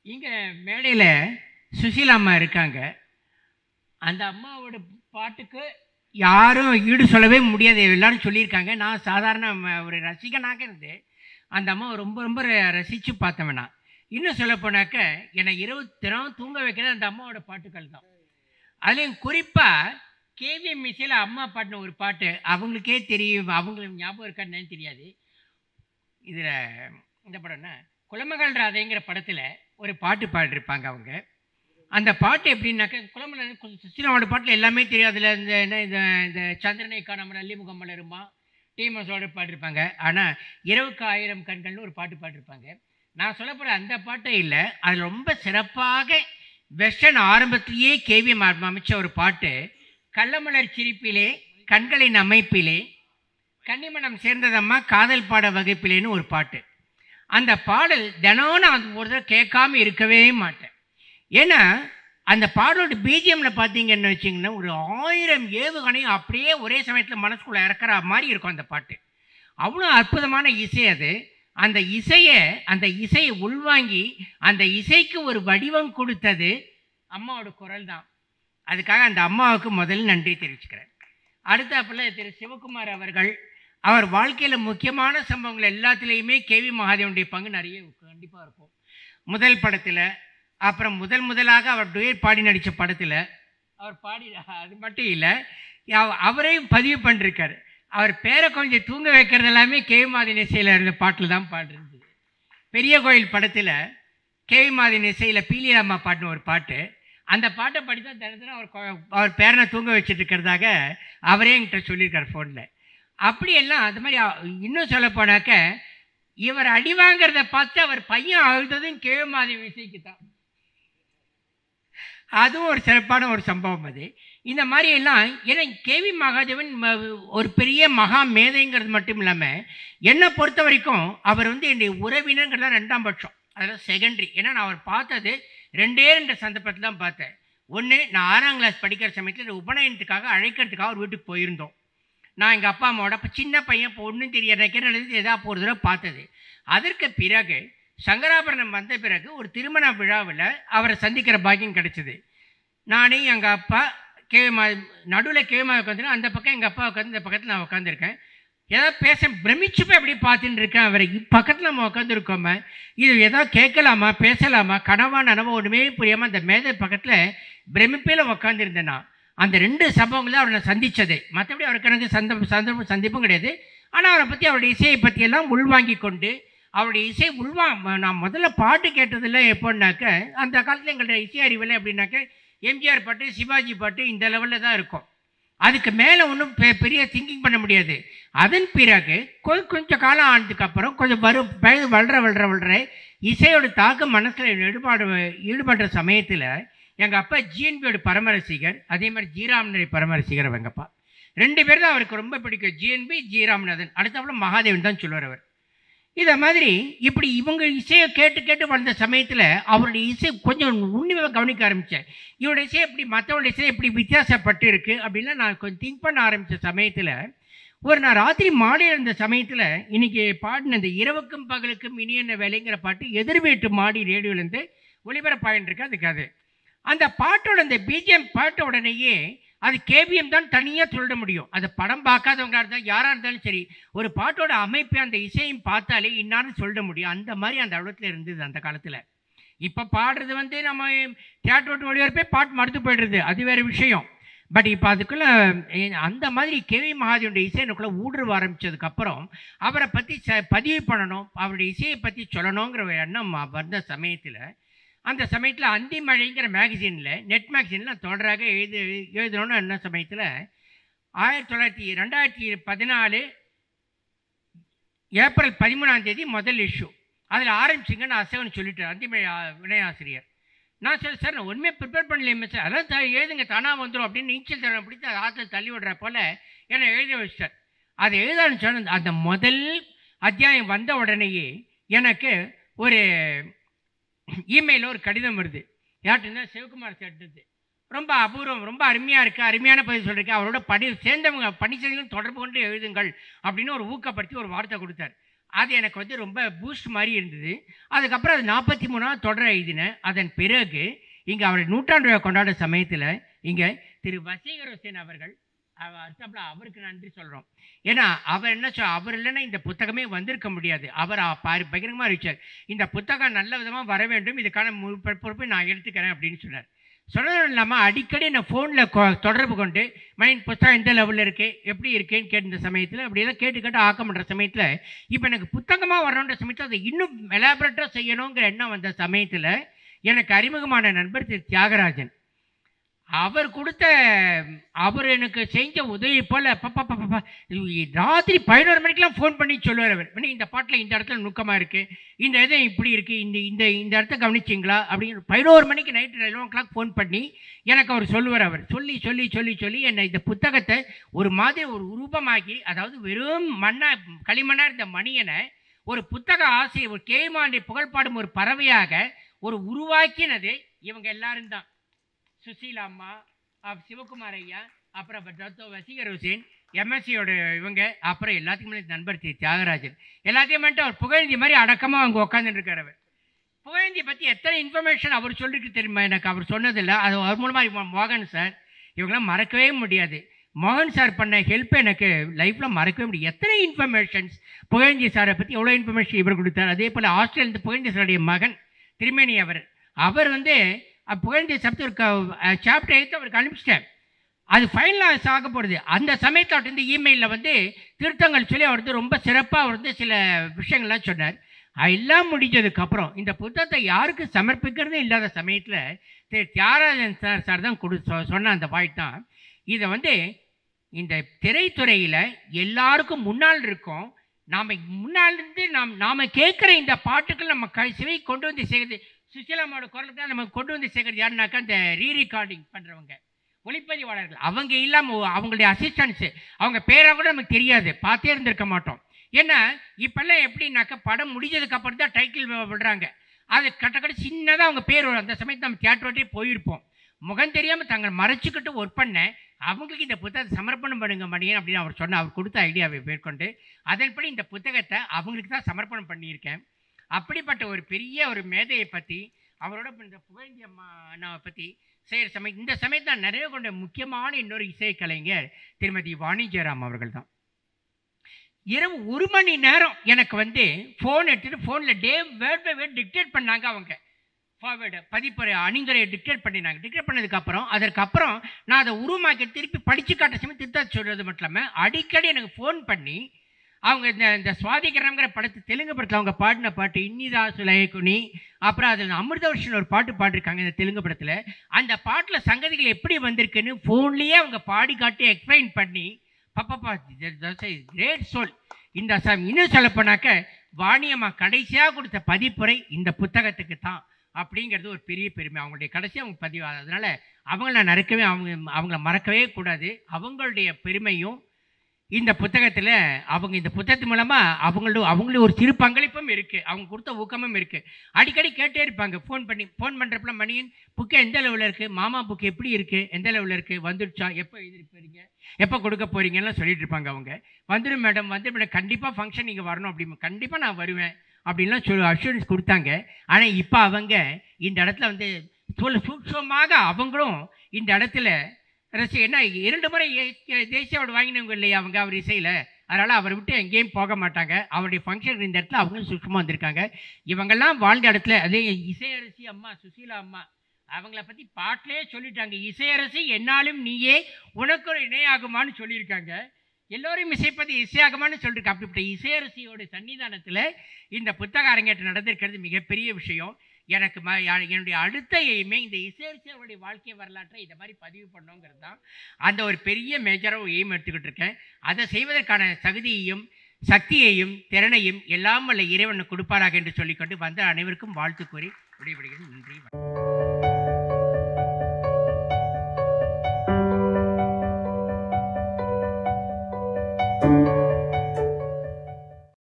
இங்கே மேடையில் சுசீலா அம்மா இருக்காங்க அந்த அம்மாவோட பாட்டுக்கு யாரும் ஈடு சொல்லவே முடியாது எல்லாரும் சொல்லியிருக்காங்க நான் சாதாரண ம- ஒரு ரசிகனாக இருந்து அந்த அம்மாவை ரொம்ப ரொம்ப ரசித்து பார்த்தவன் நான் இன்னும் சொல்ல போனாக்க என்னை இரவு தினம் தூங்க வைக்கிறது அந்த அம்மாவோட பாட்டுக்கள் தான் அதுலேயும் குறிப்பாக கேவிஎம் மிஸ்ஸில் அம்மா பாடின ஒரு பாட்டு அவங்களுக்கே தெரியும் அவங்களுக்கு ஞாபகம் இருக்கான்னு தெரியாது இதில் இந்த படம்னா குலமகள் ராதைங்கிற படத்தில் ஒரு பாட்டு பாடிருப்பாங்க அவங்க அந்த பாட்டு எப்படின்னாக்க குலமகள் சுசிலாவோட பாட்டில் எல்லாமே தெரியும் அதில் இந்த என்ன இந்த இந்த சந்திரனை காணாமல் அல்லிமுகம் மலருமா டீமஸோட பாடிருப்பாங்க ஆனால் இரவுக்கு ஆயிரம் கண்கள்னு ஒரு பாட்டு பாடிருப்பாங்க நான் சொல்ல போகிற அந்த பாட்டே இல்லை அது ரொம்ப சிறப்பாக வெஸ்டர்ன் ஆரம்பத்திலேயே கேவிஎம் அமைச்ச ஒரு பாட்டு கள்ளமலர் சிரிப்பிலே கண்களின் அமைப்பிலே கன்னிமணம் சேர்ந்ததம்மா காதல் பாட வகுப்பிலேன்னு ஒரு பாட்டு அந்த பாடல் தினம் நான் அது ஒரு தடவை கேட்காம இருக்கவே மாட்டேன் ஏன்னா அந்த பாடலோட பிஜிஎம்ல பார்த்தீங்கன்னு வச்சிங்கன்னா ஒரு ஆயிரம் ஏவுகணையும் அப்படியே ஒரே சமயத்தில் மனசுக்குள்ளே இறக்குற மாதிரி இருக்கும் அந்த பாட்டு அவ்வளோ அற்புதமான இசை அது அந்த இசையை அந்த இசையை உள்வாங்கி அந்த இசைக்கு ஒரு வடிவம் கொடுத்தது அம்மாவோட குரல் தான் அதுக்காக அந்த அம்மாவுக்கு முதல்ல நன்றி தெரிவிச்சுக்கிறேன் அடுத்தாப்புல திரு சிவகுமார் அவர்கள் அவர் வாழ்க்கையில் முக்கியமான சம்பவங்கள் எல்லாத்துலேயுமே கேவி மகாதேவனுடைய பங்கு நிறைய கண்டிப்பாக இருக்கும் முதல் படத்தில் அப்புறம் முதல் முதலாக அவர் டுயட் பாடி நடித்த படத்தில் அவர் பாடி அது மட்டும் இல்லை அவ- அவரையும் பதிவு பண்ணிருக்காரு அவர் பேரை கொஞ்சம் தூங்க வைக்கிறது எல்லாமே கேவி மாதின் இசையில் இருந்த பாட்டில் தான் பாடிருந்தது பெரிய கோயில் படத்தில் கேவி மாதின் இசையில் பீலிராமா பாடின ஒரு பாட்டு அந்த பாட்டை படி தான் தினம் தினம் அவர் கொ- அவர் பேரனை தூங்க வச்சுட்டு இருக்கிறதாக அவரே என்கிட்ட சொல்லியிருக்கார் ஃபோனில் அப்படியெல்லாம் அது மாதிரி அ- இன்னும் சொல்ல போனாக்க இவர் அடி வாங்குறத பார்த்து அவர் பையன் அழுததும் கேவி மாதிரி இசைக்கு தான் அதுவும் ஒரு சிறப்பான ஒரு சம்பவம் அது இந்த மாதிரி எல்லாம் ஏன்னா கேவி மகாதேவன் ம- ஒரு பெரிய மகா மேதைங்கிறது மட்டும் இல்லாமல் என்னை பொறுத்த வரைக்கும் அவர் வந்து என்னுடைய உறவினங்கிறது தான் ரெண்டாம் பட்சம் அதெல்லாம் செகண்டரி ஏன்னா நான் அவர் பார்த்தது ரெண்டே ரெண்டு சந்தர்ப்பத்தில் தான் பார்த்தேன் ஒன்று நான் ஆறாம் கிளாஸ் படிக்கிற சமயத்தில் இந்த உபநயனத்துக்காக அழைக்கிறதுக்காக அவர் வீட்டுக்கு போயிருந்தோம் நான் எங்கள் அப்பா அம்மாவோட அப்போ சின்ன பையன் இப்போ ஒன்றும் தெரியாது எனக்கு என்ன நடந்தது எதாவது ஒரு தடவை பார்த்தது அதற்கு பிறகு சங்கராபரணம் வந்த பிறகு ஒரு திருமண விழாவில் அவரை சந்திக்கிற பாக்கியம் கிடைச்சது நானே எங்கள் அப்பா கேமா நடுவில் கேமா உட்காந்துருக்கேன் அந்த பக்கம் எங்கள் அப்பா உட்காந்து இந்த பக்கத்தில் நான் உட்காந்துருக்கேன் ஏதாவது பேச பிரமிச்சு போய் அப்படியே பார்த்துட்டு இருக்கேன் அவரை இப்பக்கத்தில் நம்ம உட்காந்துருக்கோமே இது ஏதாவது கேட்கலாமா பேசலாமா கனவா நனவா ஒன்றுமே புரியாமல் அந்த மேதை பக்கத்தில் பிரமிப்பில் உட்காந்துருந்தேன் நான் அந்த ரெண்டு சம்பவங்கள் தான் அவரை நான் சந்தித்தது மற்றபடி அவருக்கு எனக்கு சந்த சந்தர்ப்பம் சந்திப்பும் கிடையாது ஆனால் அவரை பற்றி அவருடைய இசையை பற்றியெல்லாம் உள்வாங்கி கொண்டு அவருடைய இசை உள்வா ம- நான் முதல்ல பாட்டு கேட்டதில்ல எப்போன்னாக்க அந்த காலத்தில் எங்கள்ட்ட இசை அறிவில் எப்படின்னாக்க எம்ஜிஆர் பாட்டு சிவாஜி பாட்டு இந்த லெவலில் தான் இருக்கும் அதுக்கு மேலே ஒன்றும் பெ பெரிய திங்கிங் பண்ண முடியாது அதன் பிறகு கொ- கொஞ்சம் காலம் ஆனதுக்கு அப்புறம் கொஞ்சம் வரும் வயது வளர வளர வளர இசையோட தாக்கம் மனசில் ஈடுபாடு ஈடுபடுற சமயத்தில் எங்கள் அப்பா ஜிஎன்பியோட பரமரசிகர் அதே மாதிரி ஜீராமனுடைய பரமரசிகர் அவங்க அப்பா ரெண்டு பேர் தான் அவருக்கு ரொம்ப பிடிக்கும் ஜிஎன்பி ஜீராமநாதன் அடுத்தப்பல மகாதேவன் தான் சொல்லுவார் அவர் இதை மாதிரி இப்படி இவங்க இசையை கேட்டு கேட்டு வந்த சமயத்தில் அவருடைய இசை கொஞ்சம் உன்னிமையாக கவனிக்க ஆரம்பித்தேன் இவரோட இசை எப்படி மற்றவங்களோட இசை எப்படி வித்தியாசப்பட்டு இருக்கு அப்படின்னு நான் கொஞ்சம் திங்க் பண்ண ஆரம்பித்த சமயத்தில் ஒரு நான் ராத்திரி மாடி இருந்த சமயத்தில் இன்னைக்கு பாடின இந்த இரவுக்கும் பகலுக்கும் இனி என்ன வேலைங்கிற பாட்டு எதிர் வீட்டு மாடி ரேடியோலேருந்து ஒளிபரப்பாயின்னு இருக்கு அதுக்கு அது அந்த பாட்டோட அந்த பிஜிஎம் பாட்ட உடனேயே அது கேபிஎம் தான் தனியாக சொல்லிட முடியும் அது படம் பார்க்காதவங்களா இருந்தால் யாராக இருந்தாலும் சரி ஒரு பாட்டோட அமைப்பு அந்த இசையும் பார்த்தாலே இன்னாரும் சொல்லிட முடியும் அந்த மாதிரி அந்த அளவுல இருந்தது அந்த காலத்தில் இப்போ பாடுறது வந்து நம்ம தியேட்டர் விட்டு ஒளிபரப்பே பாட்டு மறுத்து போயிடுறது அது வேறு விஷயம் பட் இப்போ அதுக்குள்ளே அந்த மாதிரி கேவி மகாதேவனுடைய இசை எனக்குள்ளே ஊடுருவ ஆரம்பித்ததுக்கப்புறம் அவரை பற்றி ச பதிவு பண்ணணும் அவருடைய இசையை பற்றி சொல்லணுங்கிற ஒரு எண்ணம் வந்த சமயத்தில் அந்த சமயத்தில் அந்தி மழைங்கிற மேகசினில் நெட் மேகசினில் நான் தொடராக எழுது எழுதணும்னு என்ன சமயத்தில் ஆயிரத்தி தொள்ளாயிரத்தி ரெண்டாயிரத்தி பதினாலு ஏப்ரல் பதிமூணாம் தேதி முதல் இஷ்யூ அதில் ஆரம்பிச்சிங்கன்னு அசகன் சொல்லிட்டார் அந்திமழை ஆ- வினயாசிரியர் நான் சரி சார் நான் ஒன்றுமே ப்ரிப்பேர் பண்ணலையே சார் அதான் த எழுதுங்க தானாக வந்துடும் அப்படின்னு நீச்சல் தரம் பிடித்து அதை ஆற்ற தள்ளி விடுற போல் என்னை எழுத வச்சிட்டார் அதை எழுத ஆரம்பிச்சோன்னு அந்த முதல் அத்தியாயம் வந்த உடனேயே எனக்கு ஒரு இமெயிலில் ஒரு கடிதம் வருது யார்ட்டுன்னா சிவகுமார் சேர்ந்தது ரொம்ப அபூர்வம் ரொம்ப அருமையாக இருக்குது அருமையான பதிவு சொல்லியிருக்கேன் அவரோட பணி சேர்ந்தவங்க பணி செய்தவங்க தொடர்பு கொண்டு எழுதுங்கள் அப்படின்னு ஒரு ஊக்கப்படுத்தி ஒரு வார்த்தை கொடுத்தார் அது எனக்கு வந்து ரொம்ப பூஸ்ட் மாதிரி இருந்தது அதுக்கப்புறம் அது நாற்பத்தி மூணாவது தொடர் எழுதினேன் அதன் பிறகு இங்கே அவர் நூற்றாண்டு விழா கொண்டாட சமயத்தில் இங்கே திரு வசீகர் ஹுசேன் அவர்கள் அவ- அடுத்தாப்புல அவருக்கு நன்றி சொல்கிறோம் ஏன்னா அவர் என்ன சொல் அவர் இல்லைன்னா இந்த புத்தகமே வந்திருக்க முடியாது அவர் அ- பாரு பகிரங்கமாக அறிவிச்சார் இந்த புத்தகம் நல்ல விதமாக வர வேண்டும் இதுக்கான மு- பொ- பொறுப்பை நான் எடுத்துக்கிறேன் அப்படின்னு சொன்னார் சொன்னதும் இல்லாமல் அடிக்கடி நான் ஃபோனில் தொடர்பு கொண்டு மைண்ட் புத்தகம் எந்த லெவலில் இருக்குது எப்படி இருக்கேன்னு கேட்ட சமயத்தில் அப்படி எல்லாம் கேட்டு கேட்டு ஆக்கம் பண்ணுற சமயத்தில் இப்போ எனக்கு புத்தகமாக வரணுன்ற சமயத்தில் அதை இன்னும் எலாபரேட்டாக செய்யணுங்கிற எண்ணம் வந்த சமயத்தில் எனக்கு அறிமுகமான நண்பர் திரு தியாகராஜன் அவர் கொடுத்த அவர் எனக்கு செஞ்ச உதவி போல் பப்பா ராத்திரி பதினோரு மணிக்கெலாம் ஃபோன் பண்ணி சொல்லுவார் அவர் "மணி, இந்த பாட்டில் இந்த இடத்துல நுக்கமாக இருக்குது இந்த இது இப்படி இருக்குது இந்த இந்த இந்த இடத்த கவனிச்சிங்களா அப்படின்னு பதினோரு மணிக்கு night eleven o'clock phone பண்ணி எனக்கு அவர் சொல்லுவார் அவர் சொல்லி சொல்லி சொல்லி சொல்லி என்னை இந்த புத்தகத்தை ஒரு மாதிரி ஒரு உருவமாக்கி அதாவது வெறும் மண்ணா களிமண்ணாக இருந்த மணியனை ஒரு புத்தக ஆசிரியர் ஒரு கேமாண்டி புகழ்பாடும் ஒரு பறவையாக ஒரு உருவாக்கினது இவங்க எல்லாரும் தான் சுசீலா அம்மா அப் சிவகுமார் ஐயா அப்புறம் டாக்டர் வசீகர் ஹுசேன் எம்எஸ்சியோட இவங்க அப்புறம் எல்லாத்துக்கும் மேலே நண்பர் திரு தியாகராஜன் எல்லாத்தையும் மட்டும் அவர் புகழ்ந்தி மாதிரி அடக்கமாக அங்கே உட்காந்துட்டு இருக்கார் அவர் புகழ்ந்தி பற்றி எத்தனை இன்ஃபர்மேஷன் அவர் சொல்லிருக்கு தெரியுமா எனக்கு அவர் சொன்னதில்லை அது அவர் மூலமாக மோகன் சார் இவங்களாம் மறக்கவே முடியாது மோகன் சார் பண்ண ஹெல்ப் எனக்கு லைஃப்பில் மறக்கவே முடியும் எத்தனை இன்ஃபர்மேஷன்ஸ் புகழஞ்சி சாரை பற்றி எவ்வளோ இன்ஃபர்மேஷன் இவர் கொடுத்தார் அதே போல் ஆஸ்திரேலியா புகழஞ்சி சாருடைய மகன் திருமேனி அவர் அவர் வந்து அஹ், புகழஞ்சி சப்தி ஒரு சாப்டர் எடுத்து அவருக்கு அனுப்பிச்சிட்டேன் அது ஃபைனலாக ஆக போகிறது அந்த சமயத்தில் அவர்கிட்ட வந்து இமெயிலில் வந்து திருத்தங்கள் சொல்லி அவர் வந்து ரொம்ப சிறப்பாக அவர் வந்து சில விஷயங்கள்லாம் சொன்னார் எல்லாம் முடிஞ்சதுக்கப்புறம் இந்த புத்தகத்தை யாருக்கு சமர்ப்பிக்கிறதே இல்லாத சமயத்தில் திரு தியாகராஜன் சார் சார் தான் கொடு சொ- சொன்ன அந்த பாயிண்ட் தான் இதை வந்து இந்த திரைத்துறையில் எல்லாருக்கும் முன்னால் இருக்கும் நாம் முன்னால் இருந்து நாம் நாம் கேட்குற இந்த பாட்டுக்கள் நம்ம க சிவை கொண்டு வந்து சேர்க்குறது சுசிலாமாவோட குரலுக்கு தான் நம்ம கொண்டு வந்து சேர்க்குறது யாருனாக்கா இந்த ரீ ரெக்கார்டிங் பண்ணுறவங்க ஒளிப்பதிவாளர்கள் அவங்க இல்லாமல் அவங்களுடைய அசிஸ்டன்ஸு அவங்க பேராக கூட நமக்கு தெரியாது பார்த்தே இருந்திருக்க மாட்டோம் ஏன்னா இப்போல்லாம் எப்படின்னாக்கா படம் முடிஞ்சதுக்கு அப்புறம் தான் டைட்டில் விடுறாங்க அது கட்ட கட்ட சின்னதாக அவங்க பேர் வரும் அந்த சமயத்தில் நம்ம தியேட்டரோட்டே போயிருப்போம் முகம் தெரியாமல் தங்களை மறைச்சிக்கிட்டு ஒர்க் பண்ண அவங்களுக்கு இந்த புத்தகத்தை சமர்ப்பணம் பண்ணுங்க மணியன் அப்படின்னு அவர் சொன்ன அவர் கொடுத்த ஐடியாவை மேற்கொண்டு அதன்படி இந்த புத்தகத்தை அவங்களுக்கு தான் சமர்ப்பணம் பண்ணியிருக்கேன் அப்படிப்பட்ட ஒரு பெரிய ஒரு மேதையை பற்றி அவரோட இப்ப இந்த புகழ்ந்தி அம்மா அண்ணாவை பற்றி செய்கிற சமயம் இந்த சமயத்தில் நான் நிறைய கொண்ட முக்கியமான இன்னொரு இசை கலைஞர் திருமதி வாணி ஜெயராம் அவர்கள் தான் இரவு ஒரு மணி நேரம் எனக்கு வந்து ஃபோன் எடுத்துட்டு ஃபோனில் டே வேர்ட் பை வேர்ட் டிக்டேட் பண்ணாங்க அவங்க ஃபார்வேர்டு பதிப்பறை அணிந்துரை டிக்டேட் பண்ணினாங்க டிக்டேட் பண்ணதுக்கப்புறம் அதற்கப்புறம் நான் அதை உருவமாக்கி திருப்பி படித்து காட்ட சமயம் திருத்த சொல்கிறது மட்டும் இல்லாமல் அடிக்கடி எனக்கு ஃபோன் பண்ணி அவங்க இந்த இந்த சுவாதிகரங்கிற படத்து தெலுங்கு படத்தில் அவங்க பாடின பாட்டு இன்னிதா சுலைகுனி அப்புறம் அதில் அமிர்தவர்ஷன் ஒரு பாட்டு பாடிருக்காங்க இந்த தெலுங்கு படத்தில் அந்த பாட்டில் சங்கதிகள் எப்படி வந்திருக்குன்னு ஃபோன்லேயே அவங்க பாடி காட்டி எக்ஸ்பிளைன் பண்ணி பப்பப்பா கிரேட் சோல் இந்த ச இன்னும் சொல்லப்போனாக்க வாணியம்மா கடைசியாக கொடுத்த பதிப்புரை இந்த புத்தகத்துக்கு தான் அப்படிங்கிறது ஒரு பெரிய பெருமை அவங்களுடைய கடைசி அவங்க பதிவு அதனால் அவங்கள நான் மறக்கவே அவங்க அவங்கள மறக்கவே கூடாது அவங்களுடைய பெருமையும் இந்த புத்தகத்தில் அவங்க இந்த புத்தகத்து மூலமாக அவங்களும் அவங்களும் ஒரு சிறு பங்களிப்பும் இருக்குது அவங்க கொடுத்த ஊக்கமும் இருக்குது அடிக்கடி கேட்டே இருப்பாங்க ஃபோன் பண்ணி ஃபோன் பண்ணுறப்பல மணியன் புக்கு எந்த லெவலில் இருக்குது மாமா புக்கு எப்படி இருக்குது எந்த லெவலில் இருக்குது வந்துடுச்சா எப்போ எழுதிட்டு போகிறீங்க எப்போ கொடுக்க போகிறீங்கலாம் சொல்லிட்டு இருப்பாங்க அவங்க வந்துடும் மேடம் வந்துடும் மேடம் கண்டிப்பாக ஃபங்க்ஷன் நீங்கள் வரணும் அப்படி கண்டிப்பாக நான் வருவேன் அப்படின்லாம் சொல்லி அஷூரன்ஸ் கொடுத்தாங்க ஆனால் இப்போ அவங்க இந்த இடத்துல வந்து சொல்ல சூட்சமாக அவங்களும் இந்த இடத்துல ரசி என்ன இரண்டு முறை ஏ- தேசிய அவார்டு வாங்கினவங்க இல்லையா அவங்க அவர் இசையில் அதனால் அவரை விட்டு எங்கேயும் போக மாட்டாங்க அவருடைய ஃபங்க்ஷன் இந்த இடத்துல அவங்களும் சுத்தமாக வந்திருக்காங்க இவங்கெல்லாம் வாழ்ந்த இடத்துல அதே இசையரசி அம்மா சுசீலா அம்மா அவங்கள பற்றி பாட்டிலே சொல்லிட்டாங்க இசையரசி என்னாலும் நீயே உனக்கு ஒரு இணையாகுமான்னு சொல்லியிருக்காங்க எல்லோரும் இசைப்பதி இசையாகுமான்னு சொல்லியிருக்க அப்படிப்பட்ட இசையரசியோட சன்னிதானத்தில் இந்த புத்தக அரங்கேற்றம் நடந்திருக்கிறது மிகப்பெரிய விஷயம் எனக்கு ம யா- என்னுடைய அடுத்த எய்மே இந்த இசையரசி அவருடைய வாழ்க்கை வரலாற்றை இதை மாதிரி பதிவு பண்ணோங்கிறது தான் அந்த ஒரு பெரிய மேஜராக எய்ம் எடுத்துக்கிட்டு இருக்கேன் அதை செய்வதற்கான தகுதியையும் சக்தியையும் திறனையும் எல்லாம் வல்ல இறைவனுக்கு கொடுப்பாராக என்று சொல்லிக்கொண்டு வந்த அனைவருக்கும் வாழ்த்து கூறி விடைபெறுகிறேன் நன்றி வணக்கம்.